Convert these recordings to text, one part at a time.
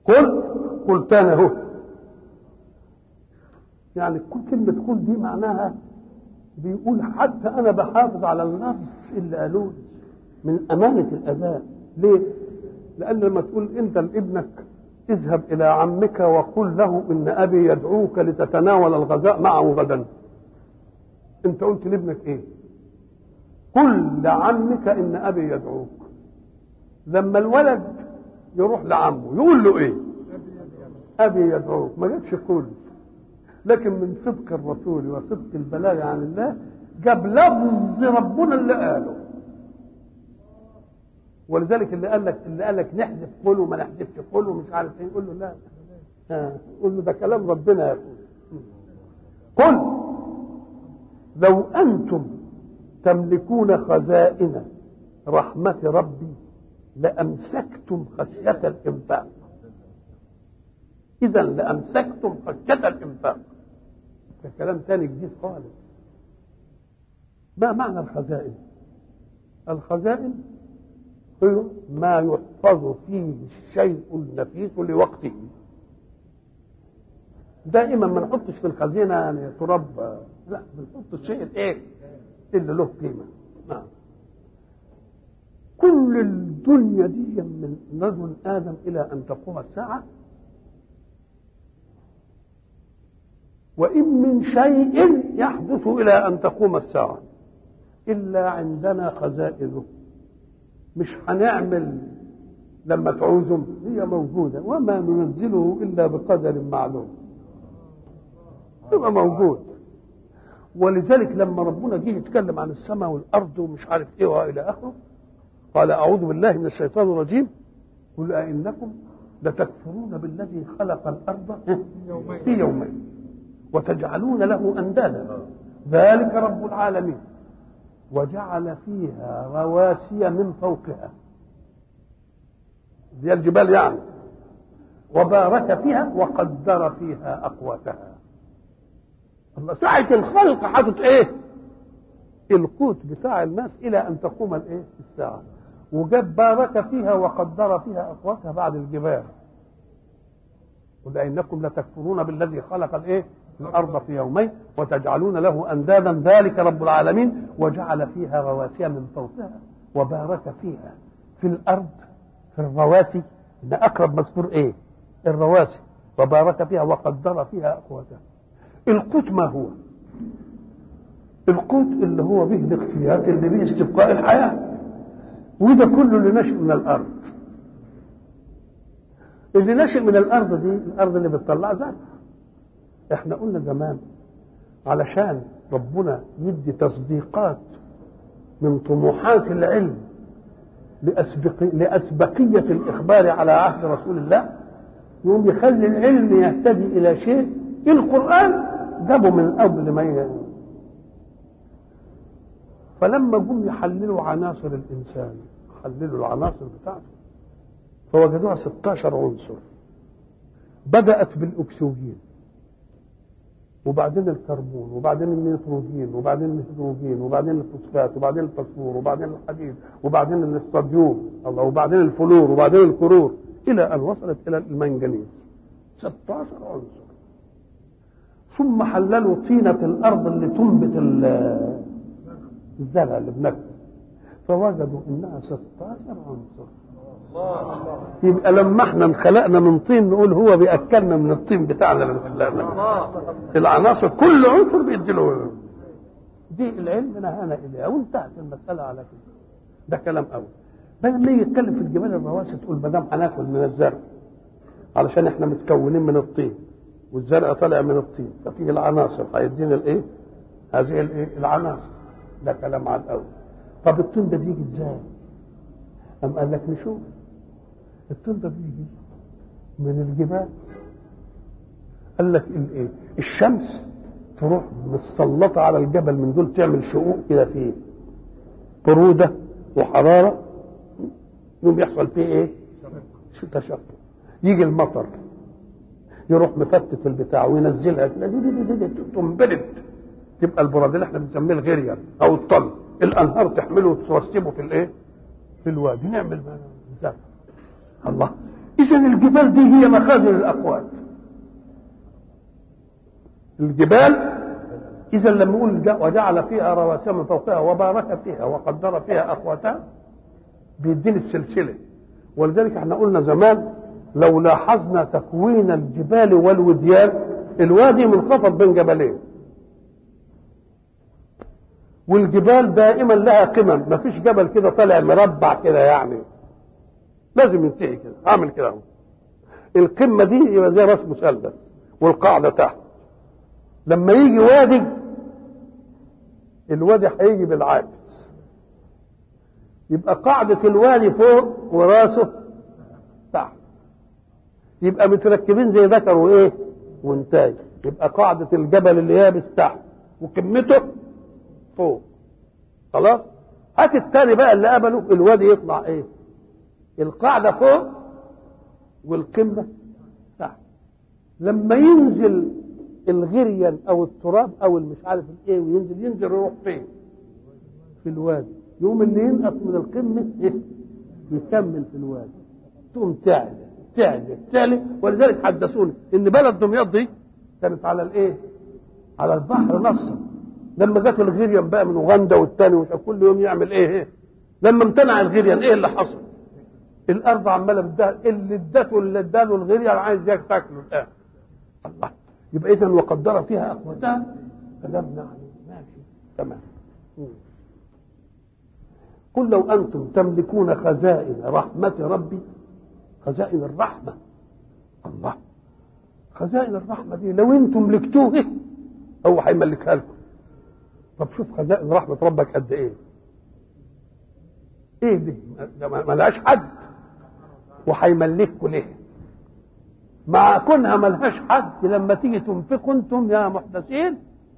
قل قل تاني اهو يعني كل كلمة قل دي معناها بيقول حتى أنا بحافظ على اللفظ اللي قالوه من أمانة الأداء ليه؟ لأن لما تقول أنت لابنك اذهب إلى عمك وقل له إن أبي يدعوك لتتناول الغذاء معه غدا أنت قلت لابنك إيه؟ قل لعمك إن أبي يدعوك لما الولد يروح لعمه يقول له إيه؟ أبي يدعوك ما جابش قل لكن من صدق الرسول وصدق البلاغ عن الله جاب لفظ ربنا اللي قاله ولذلك اللي قال لك اللي قال لك نحذف قل وما نحذفش قل ومش عارف ايه يقول له لا آه. قول له ده كلام ربنا يقول قل لو انتم تملكون خزائن رحمة ربي لأمسكتم خشية الإنفاق إذا لأمسكتم خشية الإنفاق ده كلام تاني جديد خالص ما معنى الخزائن الخزائن هي ما يحفظ فيه الشيء النفيس لوقته دائما ما نحطش في الخزينه يعني تراب لا بنحط الشيء الايه اللي له قيمه نعم كل الدنيا دي من رجل ادم الى ان تقوم الساعه وإن من شيء يحدث إلى أن تقوم الساعة إلا عندنا خزائنه مش هنعمل لما تعوزهم هي موجودة وما ننزله إلا بقدر معلوم يبقى موجود ولذلك لما ربنا جه يتكلم عن السماء والأرض ومش عارف إيه وإلى آخره قال أعوذ بالله من الشيطان الرجيم قل أئنكم لتكفرون بالذي خلق الأرض في يومين وتجعلون له اندادا ذلك رب العالمين وجعل فيها رواسي من فوقها دي الجبال يعني وبارك فيها وقدر فيها اقواتها الله ساعة الخلق حاطط ايه القوت بتاع الناس الى ان تقوم الايه الساعة وجاب بارك فيها وقدر فيها اقواتها بعد الجبال قل انكم لتكفرون بالذي خلق الايه الارض في يومين وتجعلون له اندادا ذلك رب العالمين وجعل فيها رواسي من فوقها وبارك فيها في الارض في الرواسي ده اقرب مذكور ايه الرواسي وبارك فيها وقدر فيها اقواتها القوت ما هو القوت اللي هو به الاختيارات اللي به استبقاء الحياه وده كله اللي نشأ من الارض اللي نشأ من الارض دي الارض اللي بتطلع ذات احنا قلنا زمان علشان ربنا يدي تصديقات من طموحات العلم لأسبق... لأسبقية الإخبار على عهد رسول الله يقوم يخلي العلم يهتدي إلى شيء القرآن جابه من قبل ما ي... فلما جم يحللوا عناصر الإنسان حللوا العناصر بتاعته فوجدوها 16 عنصر بدأت بالأكسجين وبعدين الكربون وبعدين النيتروجين وبعدين الهيدروجين وبعدين الفوسفات وبعدين الفسفور وبعدين الحديد وبعدين الاستاديوم الله وبعدين الفلور وبعدين الكرور الى ان وصلت الى المنجنيز 16 عنصر ثم حللوا طينة الأرض اللي تنبت الزرع اللي بناكله فوجدوا انها 16 عنصر يبقى لما احنا انخلقنا من طين نقول هو بياكلنا من الطين بتاعنا اللي خلقنا العناصر كل عنصر بيدي له دي العلم نهانا اليها وانتهت المساله على كده ده كلام اول بدل ما يتكلم في الجبال الرواسي تقول ما دام هناكل من الزرع علشان احنا متكونين من الطين والزرع طالع من الطين ففيه العناصر هيدينا الايه؟ هذه الايه؟ العناصر ده كلام على الاول طب الطين ده بيجي ازاي؟ أم قال لك نشوف الطين ده بيجي من الجبال قال لك الايه الشمس تروح متسلطه على الجبل من دول تعمل شقوق كده فيه بروده وحراره يوم يحصل فيه ايه تشقق يجي المطر يروح مفتت البتاع وينزلها كده تنبرد تبقى البراد اللي احنا بنسميه الغريان او الطل الانهار تحمله وترسبه في الايه في الوادي نعمل زرع الله اذا الجبال دي هي مخازن الاقوات الجبال اذا لما يقول وجعل فيها رواسي من فوقها وبارك فيها وقدر فيها اقواتها بيديني السلسله ولذلك احنا قلنا زمان لو لاحظنا تكوين الجبال والوديان الوادي منخفض بين جبلين والجبال دائما لها قمم ما فيش جبل كده طالع مربع كده يعني لازم ينتهي كده اعمل كده القمه دي يبقى زي راس مثلث والقاعده تحت لما يجي وادي الوادي هيجي بالعكس يبقى قاعدة الوادي فوق وراسه تحت يبقى متركبين زي ذكر وايه وانتاج يبقى قاعدة الجبل اللي يابس تحت وقمته فوق خلاص هات التاني بقى اللي قبله الوادي يطلع ايه القاعدة فوق والقمة تحت لما ينزل الغريان او التراب او المش عارف الايه وينزل ينزل يروح فين في الوادي يوم اللي ينقص من القمة إيه؟ يكمل في الوادي تقوم تعلى تعلى تعلى ولذلك حدثوني ان بلد دمياط دي كانت على الايه على البحر نصا لما جت الغريان بقى من اوغندا والتاني ومش كل يوم يعمل ايه, إيه؟ لما امتنع الغريان ايه اللي حصل الارض عماله بتدهن اللي ادته اللي اداله الغريان عايز ياك تاكله الان الله يبقى اذا وقدر فيها اقواتها كلام يعني ماشي تمام قل لو انتم تملكون خزائن رحمه ربي خزائن الرحمه الله خزائن الرحمه دي لو انتم ملكتوه هو هيملكها لكم طب شوف خزائن رحمه ربك قد ايه ايه دي ما لهاش حد وهيملككم ليه مع كونها ملهاش حد لما تيجي تنفقوا انتم يا محدثين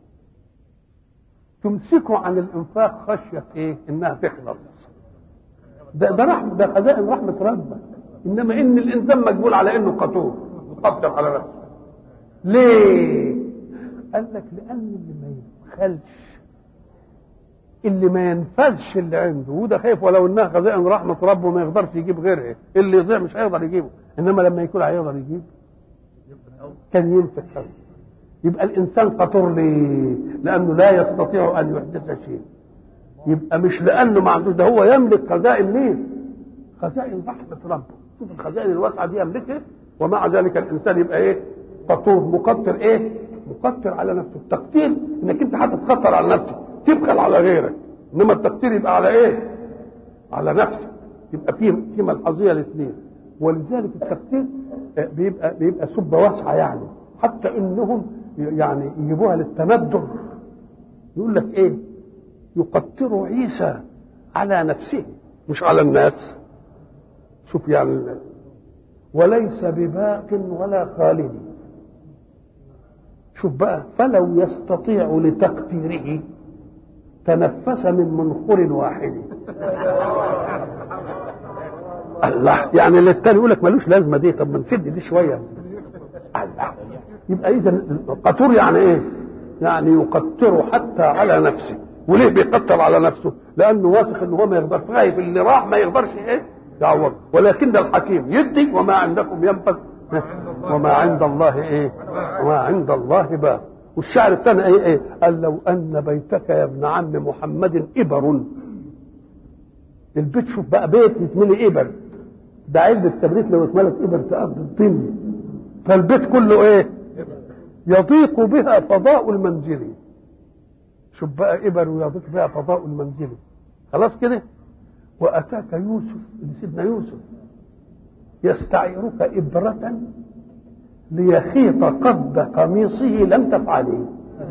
تمسكوا عن الانفاق خشيه ايه؟ انها تخلص. ده ده رحمه ده خزائن رحمه ربك انما ان الانسان مجبول على انه قطور يقدر على نفسه. ليه؟ قال لك لان اللي ما يبخلش اللي ما ينفذش اللي عنده وده خايف ولو انها خزائن رحمه ربه ما يقدرش يجيب غيرها اللي يضيع مش هيقدر يجيبه انما لما يكون هيقدر يجيب كان ينفق خير يبقى الانسان قطر ليه لانه لا يستطيع ان يحدث شيء يبقى مش لانه ما عندوش ده هو يملك خزائن مين خزائن رحمه ربه شوف الخزائن الواسعه دي يملكها ومع ذلك الانسان يبقى ايه قطور مقتر ايه مقتر على نفسه التقتير انك انت هتتخطر على نفسك تبخل على غيرك انما التقتير يبقى على ايه على نفسك يبقى في في ملحظيه الاثنين ولذلك التقتير بيبقى بيبقى سبه واسعه يعني حتى انهم يعني يجيبوها للتندر يقول لك ايه يقتر عيسى على نفسه مش على الناس شوف يعني وليس بباق ولا خالد شوف بقى فلو يستطيع لتقتيره تنفس من منخر واحد الله يعني للتاني يقول لك ملوش لازمه دي طب ما نسد دي شويه الله يبقى اذا القطور يعني ايه؟ يعني يقطر حتى على نفسه وليه بيقطر على نفسه؟ لانه واثق ان هو ما يقدرش خايف اللي راح ما يقدرش ايه؟ يعوض ولكن الحكيم يدي وما عندكم ينفذ وما عند الله ايه؟ وما عند الله باق والشعر الثاني ايه ايه؟ قال لو ان بيتك يا ابن عم محمد ابر البيت شوف بقى بيت يتملي ابر ده علبة كبريت لو اتملت ابر تقضي الدنيا فالبيت كله ايه؟ يضيق بها فضاء المنزل شوف بقى ابر ويضيق بها فضاء المنزل خلاص كده واتاك يوسف سيدنا يوسف يستعيرك ابرة ليخيط قد قميصه لم تفعله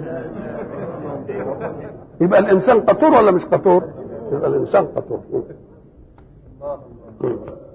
يبقى الانسان قطور ولا مش قطور يبقى الانسان قطور